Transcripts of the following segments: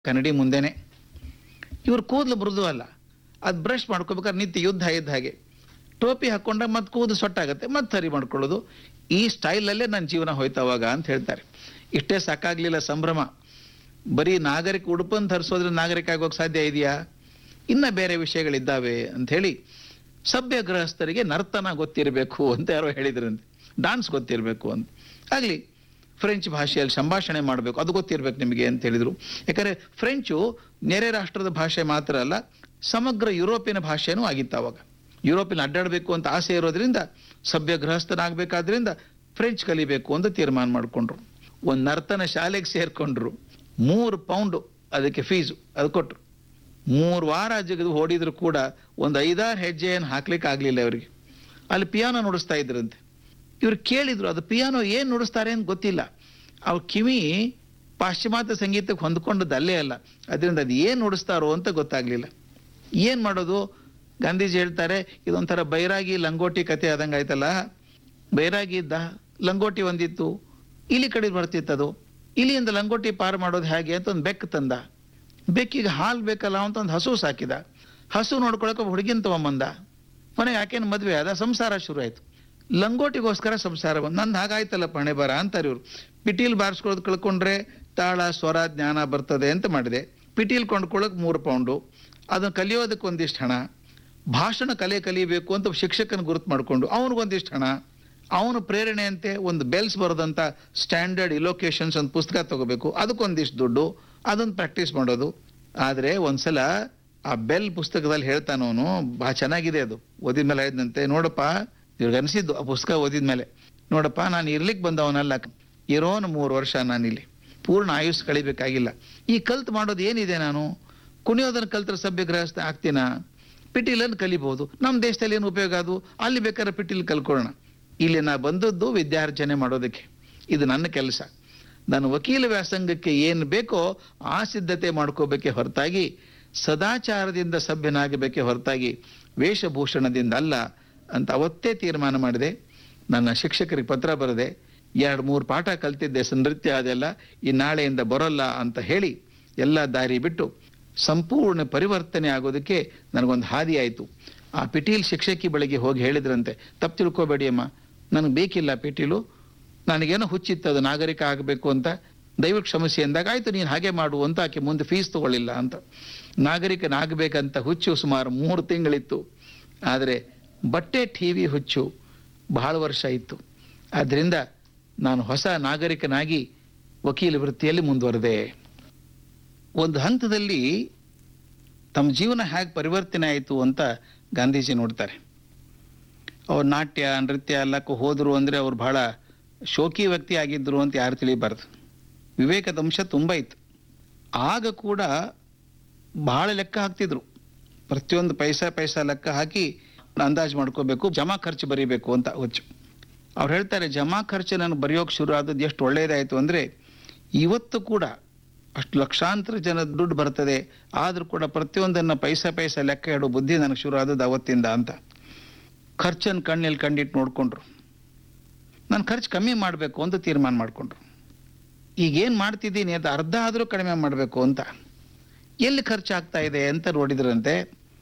ಕನ್ನಡಿ ಮುಂದೆನೆ ಇವ್ರ ಕೂದಲು ಮೃದು ಅಲ್ಲ ಅದು ಬ್ರಷ್ ಮಾಡ್ಕೋಬೇಕಾದ್ರೆ ನಿತ್ಯ ಯುದ್ಧ ಇದ್ದ ಹಾಗೆ ಟೋಪಿ ಹಾಕೊಂಡ ಮತ್ತೆ ಕೂದಲು ಸೊಟ್ಟಾಗತ್ತೆ ಮತ್ತೆ ಸರಿ ಮಾಡ್ಕೊಳ್ಳೋದು ಈ ಸ್ಟೈಲಲ್ಲೇ ನನ್ನ ಜೀವನ ಹೋಯ್ತವಾಗ ಅಂತ ಹೇಳ್ತಾರೆ ಇಷ್ಟೇ ಸಾಕಾಗ್ಲಿಲ್ಲ ಸಂಭ್ರಮ ಬರೀ ನಾಗರಿಕ ಉಡುಪನ್ನು ಧರಿಸೋದ್ರೆ ನಾಗರಿಕ ಆಗೋಕೆ ಸಾಧ್ಯ ಇದೆಯಾ ಇನ್ನ ಬೇರೆ ವಿಷಯಗಳಿದ್ದಾವೆ ಅಂತ ಹೇಳಿ ಸಭ್ಯ ಗೃಹಸ್ಥರಿಗೆ ನರ್ತನ ಗೊತ್ತಿರಬೇಕು ಅಂತ ಯಾರೋ ಹೇಳಿದ್ರಂತೆ ಡಾನ್ಸ್ ಗೊತ್ತಿರಬೇಕು ಅಂತ ಆಗಲಿ ಫ್ರೆಂಚ್ ಭಾಷೆಯಲ್ಲಿ ಸಂಭಾಷಣೆ ಮಾಡಬೇಕು ಅದು ಗೊತ್ತಿರ್ಬೇಕು ನಿಮಗೆ ಅಂತ ಹೇಳಿದರು ಯಾಕಂದರೆ ಫ್ರೆಂಚು ನೆರೆ ರಾಷ್ಟ್ರದ ಭಾಷೆ ಮಾತ್ರ ಅಲ್ಲ ಸಮಗ್ರ ಯುರೋಪಿನ ಭಾಷೆನೂ ಆಗಿತ್ತು ಅವಾಗ ಯುರೋಪಿನ ಅಡ್ಡಾಡಬೇಕು ಅಂತ ಆಸೆ ಇರೋದ್ರಿಂದ ಸಭ್ಯ ಗೃಹಸ್ಥನಾಗಬೇಕಾದ್ರಿಂದ ಫ್ರೆಂಚ್ ಕಲಿಬೇಕು ಅಂತ ತೀರ್ಮಾನ ಮಾಡಿಕೊಂಡ್ರು ಒಂದು ನರ್ತನ ಶಾಲೆಗೆ ಸೇರ್ಕೊಂಡ್ರು ಮೂರು ಪೌಂಡು ಅದಕ್ಕೆ ಫೀಸು ಅದು ಕೊಟ್ಟರು ಮೂರು ವಾರ ಜಗದು ಓಡಿದ್ರು ಕೂಡ ಒಂದು ಐದಾರು ಹೆಜ್ಜೆ ಏನು ಹಾಕ್ಲಿಕ್ಕೆ ಆಗಲಿಲ್ಲ ಅವರಿಗೆ ಅಲ್ಲಿ ಪಿಯಾನೋ ನುಡಿಸ್ತಾ ಇದ್ರಂತೆ ಇವ್ರು ಕೇಳಿದ್ರು ಅದು ಪಿಯಾನೋ ಏನು ನುಡಿಸ್ತಾರೆ ಅಂತ ಗೊತ್ತಿಲ್ಲ ಅವ್ರ ಕಿವಿ ಪಾಶ್ಚಿಮಾತ್ಯ ಸಂಗೀತಕ್ಕೆ ಹೊಂದ್ಕೊಂಡದ್ದು ಅಲ್ಲೇ ಅಲ್ಲ ಅದರಿಂದ ಅದು ಏನು ನುಡಿಸ್ತಾರೋ ಅಂತ ಗೊತ್ತಾಗ್ಲಿಲ್ಲ ಏನು ಮಾಡೋದು ಗಾಂಧೀಜಿ ಹೇಳ್ತಾರೆ ಇದೊಂಥರ ಬೈರಾಗಿ ಲಂಗೋಟಿ ಕತೆ ಆದಂಗೆ ಆಯ್ತಲ್ಲ ಬೈರಾಗಿ ಇದ್ದ ಲಂಗೋಟಿ ಒಂದಿತ್ತು ಇಲಿ ಕಡೆ ಬರ್ತಿತ್ತು ಅದು ಇಲಿಯಿಂದ ಲಂಗೋಟಿ ಪಾರು ಮಾಡೋದು ಹೇಗೆ ಅಂತ ಒಂದು ಬೆಕ್ಕು ತಂದ ಬೆಕ್ಕಿಗೆ ಹಾಲು ಬೇಕಲ್ಲ ಅಂತ ಒಂದು ಹಸು ಸಾಕಿದ ಹಸು ನೋಡ್ಕೊಳಕ್ಕೆ ಹುಡುಗಿನ ತಗೊಂಬಂದ ಕೊನೆಗೆ ಆಕೆನ ಮದುವೆ ಆದ ಸಂಸಾರ ಶುರು ಆಯ್ತು ಲಂಗೋಟಿಗೋಸ್ಕರ ಸಂಸಾರ ಬಂದು ನಂದು ಹಾಗಾಯ್ತಲ್ಲ ಪಣೆ ಬರ ಅಂತಾರೆ ಇವ್ರು ಪಿಟೀಲ್ ಬಾರಿಸ್ಕೊಳ್ಳೋದು ಕಳ್ಕೊಂಡ್ರೆ ತಾಳ ಸ್ವರ ಜ್ಞಾನ ಬರ್ತದೆ ಅಂತ ಮಾಡಿದೆ ಪಿಟೀಲ್ ಕೊಂಡ್ಕೊಳ್ಳೋಕೆ ಮೂರು ಪೌಂಡು ಅದನ್ನು ಕಲಿಯೋದಕ್ಕೆ ಒಂದಿಷ್ಟು ಹಣ ಭಾಷಣ ಕಲೆ ಕಲಿಬೇಕು ಅಂತ ಶಿಕ್ಷಕನ ಗುರುತು ಮಾಡಿಕೊಂಡು ಅವನಿಗೊಂದಿಷ್ಟು ಹಣ ಅವನ ಪ್ರೇರಣೆಯಂತೆ ಒಂದು ಬೆಲ್ಸ್ ಬರೋದಂತ ಸ್ಟ್ಯಾಂಡರ್ಡ್ ಇಲೊಕೇಶನ್ಸ್ ಒಂದು ಪುಸ್ತಕ ತಗೋಬೇಕು ಅದಕ್ಕೊಂದಿಷ್ಟು ದುಡ್ಡು ಅದನ್ನು ಪ್ರಾಕ್ಟೀಸ್ ಮಾಡೋದು ಆದರೆ ಒಂದ್ಸಲ ಆ ಬೆಲ್ ಪುಸ್ತಕದಲ್ಲಿ ಹೇಳ್ತಾನವನು ಬಹಳ ಚೆನ್ನಾಗಿದೆ ಅದು ಓದಿದ್ಮೇಲೆ ಹೇಳಿದಂತೆ ನೋಡಪ್ಪ ಇವ್ರಿಗೆ ಅನಿಸಿದ್ದು ಆ ಪುಸ್ತಕ ಓದಿದ್ಮೇಲೆ ನೋಡಪ್ಪ ನಾನು ಇರ್ಲಿಕ್ಕೆ ಬಂದವನಲ್ಲ ಇರೋನು ಮೂರು ವರ್ಷ ನಾನಿಲ್ಲಿ ಪೂರ್ಣ ಆಯುಷ್ ಕಳಿಬೇಕಾಗಿಲ್ಲ ಈ ಕಲ್ತ್ ಮಾಡೋದು ಏನಿದೆ ನಾನು ಕುಣಿಯೋದನ್ನ ಕಲ್ತ್ರ ಸಭ್ಯ ಗೃಹಸ್ಥ ಆಗ್ತೀನಾ ಪಿಟೀಲನ್ನು ಕಲಿಬಹುದು ನಮ್ಮ ದೇಶದಲ್ಲಿ ಏನು ಉಪಯೋಗ ಅದು ಅಲ್ಲಿ ಬೇಕಾದ್ರೆ ಪಿಟೀಲ್ ಕಲ್ಕೊಳ್ಳೋಣ ಇಲ್ಲಿ ನಾ ಬಂದದ್ದು ವಿದ್ಯಾರ್ಜನೆ ಮಾಡೋದಕ್ಕೆ ಇದು ನನ್ನ ಕೆಲಸ ನಾನು ವಕೀಲ ವ್ಯಾಸಂಗಕ್ಕೆ ಏನು ಬೇಕೋ ಆ ಸಿದ್ಧತೆ ಮಾಡ್ಕೋಬೇಕೆ ಹೊರತಾಗಿ ಸದಾಚಾರದಿಂದ ಸಭ್ಯನಾಗಬೇಕೆ ಹೊರತಾಗಿ ವೇಷಭೂಷಣದಿಂದ ಅಲ್ಲ ಅಂತ ಅವತ್ತೇ ತೀರ್ಮಾನ ಮಾಡಿದೆ ನನ್ನ ಶಿಕ್ಷಕರಿಗೆ ಪತ್ರ ಬರದೆ ಎರಡು ಮೂರು ಪಾಠ ಕಲ್ತಿದ್ದೆ ನೃತ್ಯ ಅದೆಲ್ಲ ಈ ನಾಳೆಯಿಂದ ಬರೋಲ್ಲ ಅಂತ ಹೇಳಿ ಎಲ್ಲ ದಾರಿ ಬಿಟ್ಟು ಸಂಪೂರ್ಣ ಪರಿವರ್ತನೆ ಆಗೋದಕ್ಕೆ ನನಗೊಂದು ಹಾದಿ ಆಯಿತು ಆ ಪಿಟೀಲ್ ಶಿಕ್ಷಕಿ ಬಳಿಗೆ ಹೋಗಿ ಹೇಳಿದ್ರಂತೆ ತಪ್ಪು ತಿಳ್ಕೊಬೇಡಿ ಅಮ್ಮ ನನಗೆ ಬೇಕಿಲ್ಲ ಪಿಟೀಲು ನನಗೇನೋ ಹುಚ್ಚಿತ್ತು ಅದು ನಾಗರಿಕ ಆಗಬೇಕು ಅಂತ ದಯವಿಟ್ಟು ಕ್ಷಮಿಸಿ ಅಂದಾಗ ಆಯ್ತು ನೀನು ಹಾಗೆ ಮಾಡು ಅಂತ ಆಕೆ ಮುಂದೆ ಫೀಸ್ ತಗೊಳ್ಳಿಲ್ಲ ಅಂತ ನಾಗರಿಕನಾಗಬೇಕಂತ ಹುಚ್ಚು ಸುಮಾರು ಮೂರು ತಿಂಗಳಿತ್ತು ಆದರೆ ಬಟ್ಟೆ ಟಿವಿ ಹುಚ್ಚು ಬಹಳ ವರ್ಷ ಇತ್ತು ಆದ್ದರಿಂದ ನಾನು ಹೊಸ ನಾಗರಿಕನಾಗಿ ವಕೀಲ ವೃತ್ತಿಯಲ್ಲಿ ಮುಂದುವರೆದೆ ಒಂದು ಹಂತದಲ್ಲಿ ತಮ್ಮ ಜೀವನ ಹೇಗೆ ಪರಿವರ್ತನೆ ಆಯಿತು ಅಂತ ಗಾಂಧೀಜಿ ನೋಡ್ತಾರೆ ಅವ್ರು ನಾಟ್ಯ ನೃತ್ಯ ಎಲ್ಲಕ್ಕೂ ಹೋದರು ಅಂದರೆ ಅವ್ರು ಬಹಳ ಶೋಕಿ ವ್ಯಕ್ತಿ ಆಗಿದ್ದರು ಅಂತ ಯಾರು ತಿಳಿಬಾರ್ದು ವಿವೇಕದ ಅಂಶ ತುಂಬ ಇತ್ತು ಆಗ ಕೂಡ ಬಹಳ ಲೆಕ್ಕ ಹಾಕ್ತಿದ್ರು ಪ್ರತಿಯೊಂದು ಪೈಸಾ ಪೈಸಾ ಲೆಕ್ಕ ಹಾಕಿ ಅಂದಾಜು ಮಾಡ್ಕೋಬೇಕು ಜಮಾ ಖರ್ಚು ಬರೀಬೇಕು ಅಂತ ಹುಚ್ಚು ಅವ್ರು ಹೇಳ್ತಾರೆ ಜಮಾ ಖರ್ಚು ನಾನು ಬರೆಯೋಕೆ ಶುರು ಆದದ್ದು ಎಷ್ಟು ಒಳ್ಳೆಯದಾಯಿತು ಅಂದರೆ ಇವತ್ತು ಕೂಡ ಅಷ್ಟು ಲಕ್ಷಾಂತರ ಜನ ದುಡ್ಡು ಬರ್ತದೆ ಆದರೂ ಕೂಡ ಪ್ರತಿಯೊಂದನ್ನು ಪೈಸಾ ಪೈಸಾ ಲೆಕ್ಕ ಇಡೋ ಬುದ್ಧಿ ನನಗೆ ಶುರು ಆದದ್ದು ಅವತ್ತಿಂದ ಅಂತ ಖರ್ಚನ್ನು ಕಣ್ಣಲ್ಲಿ ಕಂಡಿಟ್ಟು ನೋಡಿಕೊಂಡ್ರು ನಾನು ಖರ್ಚು ಕಮ್ಮಿ ಮಾಡಬೇಕು ಅಂತ ತೀರ್ಮಾನ ಮಾಡಿಕೊಂಡ್ರು ಈಗೇನು ಮಾಡ್ತಿದ್ದೀನಿ ಅದು ಅರ್ಧ ಆದರೂ ಕಡಿಮೆ ಮಾಡಬೇಕು ಅಂತ ಎಲ್ಲಿ ಖರ್ಚು ಆಗ್ತಾ ಇದೆ ಅಂತ ನೋಡಿದ್ರಂತೆ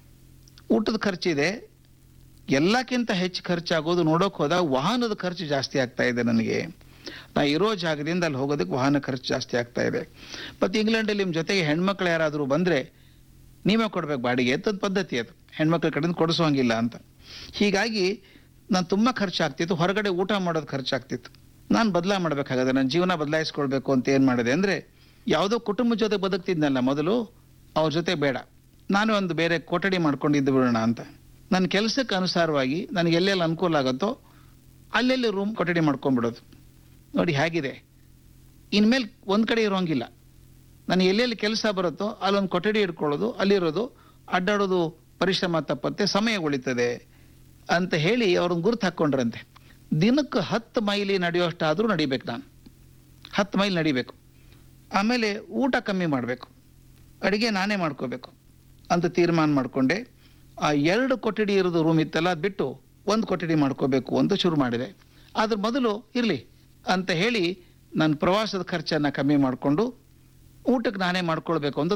ಊಟದ ಖರ್ಚಿದೆ ಎಲ್ಲಕ್ಕಿಂತ ಹೆಚ್ಚು ಖರ್ಚಾಗೋದು ನೋಡೋಕೆ ಹೋದಾಗ ವಾಹನದ ಖರ್ಚು ಜಾಸ್ತಿ ಆಗ್ತಾ ಇದೆ ನನಗೆ ನಾ ಇರೋ ಜಾಗದಿಂದ ಅಲ್ಲಿ ಹೋಗೋದಕ್ಕೆ ವಾಹನ ಖರ್ಚು ಜಾಸ್ತಿ ಆಗ್ತಾ ಇದೆ ಮತ್ತು ಇಂಗ್ಲೆಂಡಲ್ಲಿ ನಿಮ್ಮ ಜೊತೆಗೆ ಹೆಣ್ಮಕ್ಳು ಯಾರಾದರೂ ಬಂದರೆ ನೀವೇ ಕೊಡ್ಬೇಕು ಬಾಡಿಗೆ ಅಂತ ಪದ್ಧತಿ ಅದು ಹೆಣ್ಮಕ್ಳ ಕಡೆಯಿಂದ ಕೊಡಿಸೋಂಗಿಲ್ಲ ಅಂತ ಹೀಗಾಗಿ ನಾನು ತುಂಬ ಖರ್ಚಾಗ್ತಿತ್ತು ಹೊರಗಡೆ ಊಟ ಮಾಡೋದು ಖರ್ಚಾಗ್ತಿತ್ತು ನಾನು ಬದಲಾ ಮಾಡಬೇಕಾಗದೆ ನನ್ನ ಜೀವನ ಬದಲಾಯಿಸ್ಕೊಳ್ಬೇಕು ಅಂತ ಏನು ಮಾಡಿದೆ ಅಂದರೆ ಯಾವುದೋ ಕುಟುಂಬದ ಜೊತೆ ಬದುಕ್ತಿದ್ನಲ್ಲ ಮೊದಲು ಅವ್ರ ಜೊತೆ ಬೇಡ ನಾನು ಒಂದು ಬೇರೆ ಕೊಠಡಿ ಮಾಡ್ಕೊಂಡಿದ್ದು ಬಿಡೋಣ ಅಂತ ನನ್ನ ಕೆಲಸಕ್ಕೆ ಅನುಸಾರವಾಗಿ ನನಗೆ ಎಲ್ಲೆಲ್ಲಿ ಅನುಕೂಲ ಆಗುತ್ತೋ ಅಲ್ಲೆಲ್ಲಿ ರೂಮ್ ಕೊಠಡಿ ಮಾಡ್ಕೊಂಡ್ಬಿಡೋದು ನೋಡಿ ಹೇಗಿದೆ ಇನ್ಮೇಲೆ ಒಂದು ಕಡೆ ಇರೋಂಗಿಲ್ಲ ನನಗೆ ಎಲ್ಲೆಲ್ಲಿ ಕೆಲಸ ಬರುತ್ತೋ ಅಲ್ಲೊಂದು ಕೊಠಡಿ ಇಟ್ಕೊಳ್ಳೋದು ಅಲ್ಲಿರೋದು ಅಡ್ಡಾಡೋದು ಪರಿಶ್ರಮ ತಪ್ಪತ್ತೆ ಸಮಯ ಉಳಿತದೆ ಅಂತ ಹೇಳಿ ಅವ್ರನ್ನ ಗುರುತು ಹಾಕ್ಕೊಂಡ್ರಂತೆ ದಿನಕ್ಕೆ ಹತ್ತು ಮೈಲಿ ನಡೆಯೋಷ್ಟಾದರೂ ನಡಿಬೇಕು ನಾನು ಹತ್ತು ಮೈಲ್ ನಡಿಬೇಕು ಆಮೇಲೆ ಊಟ ಕಮ್ಮಿ ಮಾಡಬೇಕು ಅಡುಗೆ ನಾನೇ ಮಾಡ್ಕೋಬೇಕು ಅಂತ ತೀರ್ಮಾನ ಮಾಡಿಕೊಂಡೆ ಆ ಎರಡು ಕೊಠಡಿ ಇರೋದು ರೂಮ್ ಇತ್ತಲ್ಲ ಅದು ಬಿಟ್ಟು ಒಂದು ಕೊಠಡಿ ಮಾಡ್ಕೋಬೇಕು ಅಂತ ಶುರು ಮಾಡಿದೆ ಅದ್ರ ಮೊದಲು ಇರಲಿ ಅಂತ ಹೇಳಿ ನಾನು ಪ್ರವಾಸದ ಖರ್ಚನ್ನು ಕಮ್ಮಿ ಮಾಡಿಕೊಂಡು ಊಟಕ್ಕೆ ನಾನೇ ಮಾಡ್ಕೊಳ್ಬೇಕು ಅಂತ